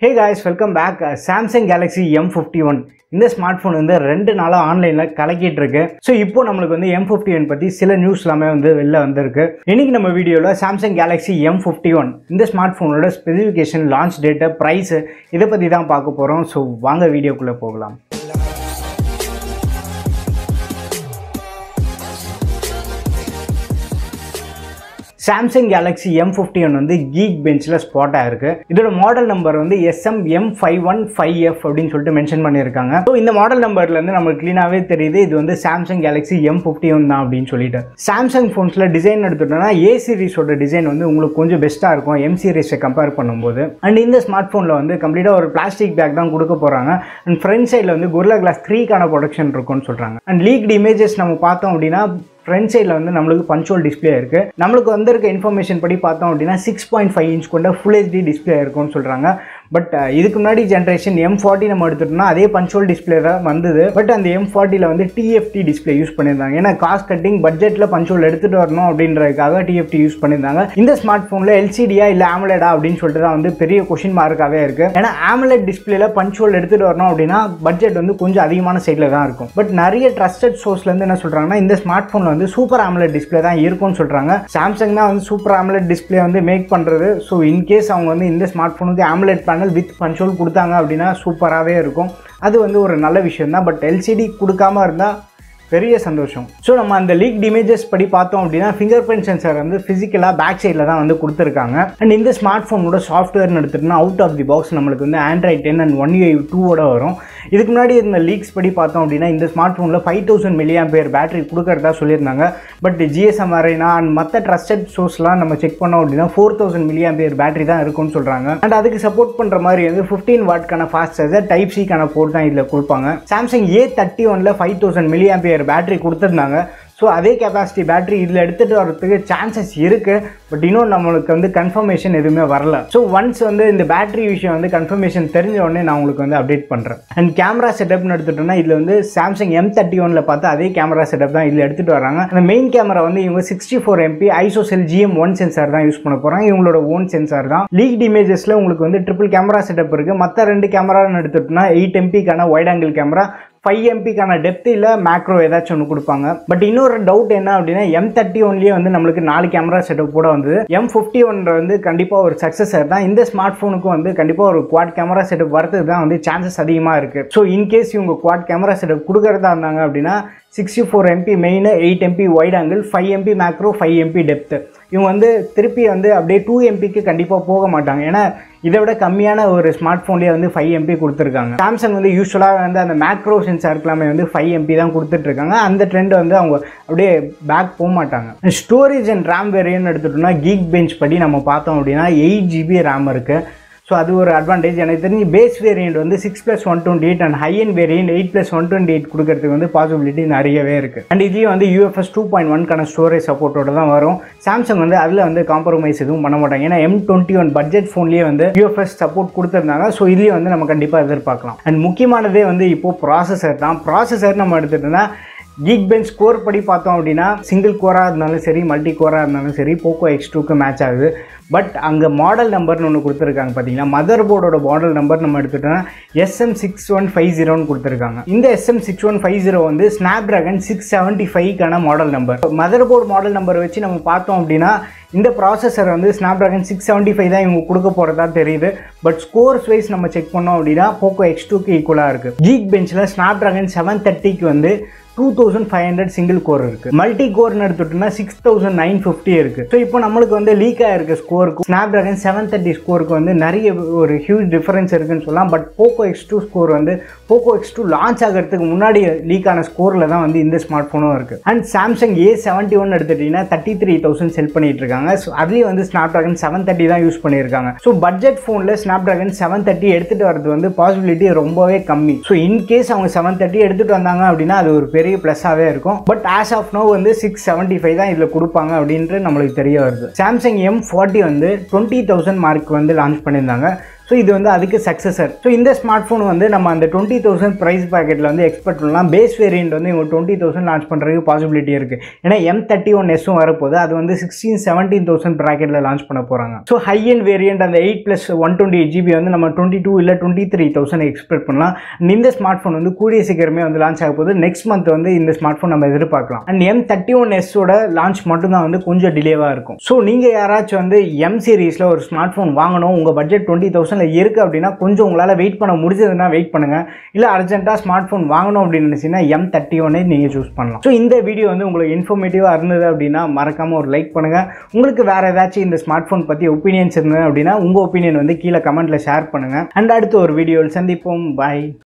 ஹே guys welcome back Samsung Galaxy M fifty one இந்த smart phone வந்து ரெண்டு நாளாக ஆன்லைனில் கலக்கிட்டு இருக்கு ஸோ இப்போ நம்மளுக்கு வந்து எம் ஃபிஃப்டி ஒன் பற்றி சில நியூஸ் எல்லாமே வந்து வெளில வந்திருக்கு இன்னைக்கு நம்ம வீடியோவில் Samsung Galaxy M fifty one இந்த ஸ்மார்ட் ஃபோனோட ஸ்பெசிஃபிகேஷன் லான்ச் டேட்டு ப்ரைஸு இதை பற்றி தான் பார்க்க போகிறோம் ஸோ வாங்க வீடியோக்குள்ளே போகலாம் Samsung Galaxy M fifty one வந்து கீக் பெஞ்சில் ஸ்பாட் ஆயிருக்கு இதோட மாடல் நம்பர் வந்து SM M five one five F அப்படின்னு சொல்லிட்டு மென்ஷன் பண்ணியிருக்காங்க ஸோ இந்த மாடல் நம்பர்லேருந்து நம்மளுக்கு க்ளீனாகவே தெரியுது இது வந்து Samsung Galaxy M fifty one தான் அப்படின்னு சொல்லிட்டு சாம்சங் ஃபோன்ஸில் டிசைன் எடுத்துட்டோம்னா ஏ சீரிஸோட டிசைன் வந்து உங்களுக்கு கொஞ்சம் பெஸ்ட்டாக இருக்கும் எம் சீரிஸை கம்பேர் பண்ணும்போது அண்ட் இந்த ஸ்மார்ட் ஃபோனில் வந்து கம்ப்ளீட்டாக ஒரு பிளாஸ்டிக் பேக் தான் கொடுக்க போகிறாங்க அண்ட் ஃப்ரண்ட் சைடில் வந்து குர்லா கிளாஸ் த்ரீக்கான ப்ரொடக்ஷன் இருக்கும்னு சொல்கிறாங்க அண்ட் லீக்டு இமேஜஸ் நம்ம பார்த்தோம் அப்படின்னா ஃப்ரண்ட் சைடில் வந்து நம்மளுக்கு பஞ்சுவல் டிஸ்பிளே இருக்குது நம்மளுக்கு வந்திருக்க இன்ஃபர்மேஷன் படி பார்த்தோம் அப்படின்னா சிக்ஸ் பாயிண்ட் ஃபைவ் இன்ச் கொண்ட ஃபுல் ஹெச்டி டிஸ்பிளே இருக்கும்னு சொல்கிறாங்க பட் இதுக்கு முன்னாடி ஜென்ரேஷன் எம் ஃபார்ட்டி நம்ம எடுத்துட்டோம்னா அதே பஞ்சுவல் டிஸ்பிளே தான் வந்தது பட் அந்த எம் ஃபார்ட்டியில் வந்து டிஎஃப்டி டிஸ்பிளே யூஸ் பண்ணியிருந்தாங்க ஏன்னா காஸ்ட் கட்டிங் பட்ஜெட்டில் பஞ்சுவல் எடுத்துகிட்டு வரணும் அப்படின்றதுக்காக டிஎஃப்டி யூஸ் பண்ணியிருந்தாங்க இந்த ஸ்மார்ட் ஃபோனில் எல்சிடியா இல்லை ஆம்லெடா அப்படின்னு சொல்லிட்டு தான் வந்து பெரிய கொஷின் மார்க்காகவே இருக்குது ஏன்னா ஆம்லெட் டிஸ்பிளேல பஞ்சுவல் எடுத்துகிட்டு வரணும் அப்படின்னா பட்ஜெட் வந்து கொஞ்சம் அதிகமான சைடில் தான் இருக்கும் பட் நிறைய ட்ரஸ்டட் சோர்ஸ்லேருந்து என்ன சொல்கிறாங்கன்னா இந்த ஸ்மார்ட் ஃபோனில் வந்து சூப்பர் ஆம்லெட் டிஸ்பிளே தான் இருக்கும்னு சொல்கிறாங்க சாம்சங் தான் வந்து சூப்பர் ஆம்லெட் டிஸ்பிளே வந்து மேக் பண்ணுறது ஸோ இன்கேஸ் அவங்க வந்து இந்த ஸ்மார்ட் ஃபோனுக்கு ஆம்லெட் பேனல் வித் பஞ்சோல் கொடுத்தாங்க அப்படின்னா சூப்பராகவே இருக்கும் அது வந்து ஒரு நல்ல விஷயம் தான் பட் எல்சிடி கொடுக்காம இருந்தால் பெரிய சந்தோஷம் ஸோ நம்ம அந்த லீக் இமேஜஸ் படி பார்த்தோம் அப்படின்னா ஃபிங்கர் பிரிண்ட் சென்சார் வந்து ஃபிசிக்கலாக பேக் சைடில் தான் வந்து கொடுத்துருக்காங்க அண்ட் இந்த ஸ்மார்ட் ஃபோனோட சாஃப்ட்வேர்னு எடுத்துகிட்டோம்னா அவுட் ஆஃப் தி பாக்ஸ் நம்மளுக்கு வந்து Android ten and one UI டூவோட வரும் இதுக்கு முன்னாடி இருந்த லீக்ஸ் படி பார்த்தோம் அப்படின்னா இந்த ஸ்மார்ட் ஃபோனில் ஃபைவ் தௌசண்ட் மில்லியம் பேர் பேட்டரி கொடுக்கறதா சொல்லியிருந்தாங்க பட் ஜிஎஸ்எம் அரேனா அண்ட் மற்ற ட்ரஸ்டட் சோர்ஸ்லாம் நம்ம செக் பண்ணோம் அப்படின்னா ஃபோர் தௌசண்ட் மில்லியம் பேர் பேட்டரி தான் இருக்கும்னு சொல்கிறாங்க அண்ட் அதுக்கு சப்போர்ட் பண்ணுற மாதிரி வந்து ஃபிஃப்டீன் வாட்க்கான ஃபாஸ்ட் சார்ஜர் டைப் சிக்கான போர்ட் தான் இதில் கொடுப்பாங்க சாம்சங் ஏ தேர்ட்டி ஒனில் ஃபைவ் தௌசண்ட் மில்லியம் பேர் பேட்டரி கொடுத்துருந்தாங்க ஸோ அதே கெப்பாசிட்டி பேட்டரி இதில் எடுத்துகிட்டு வரதுக்கு சான்சஸ் இருக்குது பட் இன்னும் நம்மளுக்கு வந்து கன்ஃபர்மேஷன் எதுவுமே வரல ஸோ ஒன்ஸ் வந்து இந்த பேட்டரி விஷயம் வந்து கன்ஃபர்மேஷன் தெரிஞ்ச உடனே நான் உங்களுக்கு வந்து அப்டேட் பண்ணுறேன் அண்ட் கேமரா செட்டப்னு எடுத்துட்டோம்னா இதில் வந்து சாம்சங் எம் தேர்ட்டி ஒனில் பார்த்து அதே கேமரா செட்டப் தான் இதில் எடுத்துகிட்டு வராங்க அந்த மெயின் கேமரா வந்து இவங்க sixty four MP ISOCELL GM one sensor தான் யூஸ் பண்ண போகிறாங்க இவங்களோட ஓன் சென்சார் தான் லீக்ட் இமேஜஸில் உங்களுக்கு வந்து ட்ரிபிள் கேமரா செட்டப் இருக்குது மற்ற ரெண்டு கேமரான்னு எடுத்துட்டோம்னா எயிட் எம்பிக்கான ஒயிட் ஆங்கிள் கேமரா ஃபைவ் எம்பிக்கான டெப்த் இல்லை மேக்ரோ ஏதாச்சும் ஒன்று கொடுப்பாங்க பட் இன்னொரு டவுட் என்ன அப்படின்னா எம் தேர்ட்டி ஒன்லேயே வந்து நம்மளுக்கு நாலு கேமரா செட்டப் கூட வந்தது எம் ஃபிஃப்டி ஒன்ற வந்து கண்டிப்பாக ஒரு சக்ஸஸர் தான் இந்த ஸ்மார்ட் ஃபோனுக்கும் வந்து கண்டிப்பாக ஒரு குவாட் கேமரா செட்டப் வரதுக்கு தான் வந்து சான்சஸ் அதிகமாக இருக்குது ஸோ இன்கேஸ் இவங்க குவாட் கேமரா செட்டப் கொடுக்கறதா இருந்தாங்க அப்படின்னா sixty four MP main eight MP wide angle five MP macro five MP depth இவங்க வந்து திருப்பி வந்து அப்படியே டூ எம்பிக்கு கண்டிப்பாக போக மாட்டாங்க ஏன்னா இதை விட கம்மியான ஒரு ஸ்மார்ட் ஃபோன்லேயே வந்து ஃபைவ் எம்பி கொடுத்துருக்காங்க சாம்சங் வந்து யூஸ்வலாக வந்து அந்த மேக்ரோ சென்சாருக்கு எல்லாமே வந்து ஃபைவ் எம்பி தான் கொடுத்துட்ருக்காங்க அந்த ட்ரெண்ட் வந்து அவங்க அப்படியே பேக் போக மாட்டாங்க ஸ்டோரேஜ் அண்ட் ரேம் வேரியன்ட் எடுத்துட்டோம்னா கீக் பெஞ்ச் படி நம்ம பார்த்தோம் அப்படின்னா எயிட் ஜிபி ரேம் இருக்குது ஸோ அது ஒரு அட்வான்டேஜ் எனக்கு தெரிஞ்சு பேஸ் வேரியண்ட் வந்து six plus one twenty eight and high and variant eight plus one twenty eight கொடுக்கறதுக்கு வந்து பாசிபிலிட்டி நிறையவே இருக்குது அண்ட் இதுலேயும் வந்து யூஎஃப்எஸ் டூ பாயிண்ட் ஒன்க்கான ஸ்டோரேஜ் சப்போர்ட்டோட தான் வரும் சாம்சங் வந்து அதில் வந்து காம்ப்ரமைஸ் எதுவும் பண்ண மாட்டாங்க ஏன்னா எம் டுவெண்ட்டி ஒன் பட்ஜெட் ஃபோன்லேயே வந்து யூஎஃப்எஸ் சப்போர்ட் கொடுத்துருந்தாங்க ஸோ இதுலேயும் வந்து நம்ம கண்டிப்பாக எதிர்பார்க்கலாம் அண்ட் முக்கியமானதே வந்து இப்போது ப்ராசஸர் தான் ப்ராசஸர் நம்ம எடுத்துகிட்டோம்னா கீக் பெஞ்ச் ஸ்கோர் படி பார்த்தோம் அப்படின்னா சிங்கிள் கோராக இருந்தாலும் சரி மல்டி கோராக இருந்தாலும் சரி போக்கோ எக்ஸ் டூக்கு மேட்ச் ஆகுது பட் அங்கே மாடல் நம்பர்னு ஒன்று கொடுத்துருக்காங்க பார்த்தீங்கன்னா மதர் போர்டோட மாடல் நம்பர் நம்ம எடுத்துட்டோம்னா எஸ்எம் சிக்ஸ் ஒன் ஃபைவ் ஜீரோன்னு கொடுத்துருக்காங்க இந்த SM six one five zero வந்து ஸ்னாப் ட்ராகன் சிக்ஸ் செவன்ட்டி ஃபைவ்க்கான model number motherboard model number வச்சு நம்ம பார்த்தோம் அப்படின்னா இந்த ப்ராசஸர் வந்து Snapdragon six seventy five தான் இவங்க கொடுக்க போகிறதா தெரியுது பட் ஸ்கோர்ஸ் வைஸ் நம்ம செக் பண்ணோம் அப்படின்னா போக்கோ எக்ஸ் டூக்கு ஈக்குவலாக இருக்குது ஜீக் பெஞ்சில் ஸ்னாப் ட்ராகன் செவன் தேர்ட்டிக்கு வந்து two thousand five hundred single core இருக்குது மல்டி கோர்னு எடுத்துட்டோம்னா சிக்ஸ் தௌசண்ட் நைன் ஃபிஃப்டி இருக்குது ஸோ இப்போ நம்மளுக்கு வந்து லீக் ஆகிருக்க ஸ்கோருக்கு ஸ்னாப் ட்ராகன் செவன் தேர்ட்டி ஸ்கோருக்கு வந்து நிறைய ஒரு ஹியூஜ் டிஃபரன்ஸ் இருக்குன்னு சொல்லலாம் but Poco X two score வந்து போக்கோ எக்ஸ் டூ லான்ச் ஆகிறதுக்கு முன்னாடி லீக் ஆன ஸ்கோரில் தான் வந்து இந்த ஸ்மார்ட் ஃபோனும் இருக்குது and Samsung A seventy one எடுத்துட்டிங்கன்னா தேர்ட்டி த்ரீ தௌசண்ட் செல் பண்ணிட்டு இருக்காங்க ஸோ அதுலேயும் வந்து ஸ்னாப் ட்ராகன் செவன் தேர்ட்டி தான் யூஸ் பண்ணியிருக்காங்க ஸோ பட்ஜெட் ஃபோனில் ஸ்னாப் ட்ராகன் செவன் தேர்ட்டி எடுத்துகிட்டு வரது வந்து பாசிபிலிட்டி ரொம்பவே கம்மி ஸோ இன்கேஸ் அவங்க செவன் தேர்ட்டி எடுத்துகிட்டு வந்தாங்க அப்படின்னா அது ஒரு பெரிய ப்ளஸ்ஸாகவே இருக்கும் பட் ஆஸ் ஆஃப் நோ வந்து சிக்ஸ் செவன்ட்டி ஃபைவ் தான் இதில் கொடுப்பாங்க அப்படின்ட்டு நம்மளுக்கு தெரிய வருது சாம்சங் எம் ஃபார்ட்டி வந்து டுவெண்ட்டி தௌசண்ட் மார்க் வந்து லான்ச் பண்ணியிருந்தாங்க ஸோ இது வந்து அதுக்கு சக்ஸஸர் ஸோ இந்த ஸ்மார்ட் ஃபோன் வந்து நம்ம அந்த டுவெண்ட்டி தௌசண்ட் ப்ரைஸ் பேக்கெட்டில் வந்து எக்ஸ்பெக்ட் பண்ணலாம் பேஸ் வேரியன்ட் வந்து இவங்க டுவெண்ட்டி தௌசண்ட் லான்ச் பண்ணுறதுக்கு பாசிபிலிட்டி இருக்குது ஏன்னா எம் தேர்ட்டி ஒன் எஸ்ஸும் வரப்போகுது அது வந்து சிக்ஸ்டீன் செவன்டீன் தௌசண்ட் ப்ராக்கெட்டில் லான்ச் பண்ண போகிறாங்க ஸோ ஹை அண்ட் வேரியன்ட் அந்த eight plus one twenty eight GB வந்து நம்ம டுவெண்ட்டி டூ இல்லை டுவெண்ட்டி த்ரீ தௌசண்ட் எக்ஸ்பெக்ட் பண்ணலாம் And இந்த ஸ்மார்ட் ஃபோன் வந்து கூடிய சீக்கிரமே வந்து லான்ச் ஆக போகுது நெக்ஸ்ட் மந்த் வந்து இந்த ஸ்மார்ட் ஃபோன் நம்ம எதிர்பார்க்கலாம் அண்ட் எம் தேர்ட்டி ஒன் எஸ்ஸோட லான்ச் மட்டும்தான் வந்து கொஞ்சம் டிலேவாக இருக்கும் ஸோ நீங்கள் யாராச்சும் வந்து எம் சீரீஸில் ஒரு ஸ்மார்ட் ஃபோன் வாங்கணும் உங்கள் பட்ஜெட் டுவெண்ட்டி தௌசண்டில் இருக்குது அப்படின்னா கொஞ்சம் உங்களால் வெயிட் பண்ண முடிஞ்சதுன்னா வெயிட் பண்ணுங்கள் இல்லை அர்ஜென்ட்டாக ஸ்மார்ட் ஃபோன் வாங்கணும் அப்படின்னு நினச்சிங்கன்னா எம் தேர்ட்டி ஒன்னே நீங்கள் சூஸ் பண்ணலாம் ஸோ இந்த வீடியோ வந்து உங்களுக்கு இன்ஃபர்மேட்டிவாக இருந்தது அப்படின்னா மறக்காமல் ஒரு லைக் பண்ணுங்கள் உங்களுக்கு வேறு ஏதாச்சும் இந்த ஸ்மார்ட் ஃபோன் பற்றி ஒப்பீனியன்ஸ் இருந்தது அப்படின்னா உங்கள் ஒப்பீனியன் வந்து கீழே கமெண்ட்டில் ஷேர் பண்ணுங்கள் அண்ட் அடுத்து ஒரு வீடியோவில் சந்திப்போம் பாய்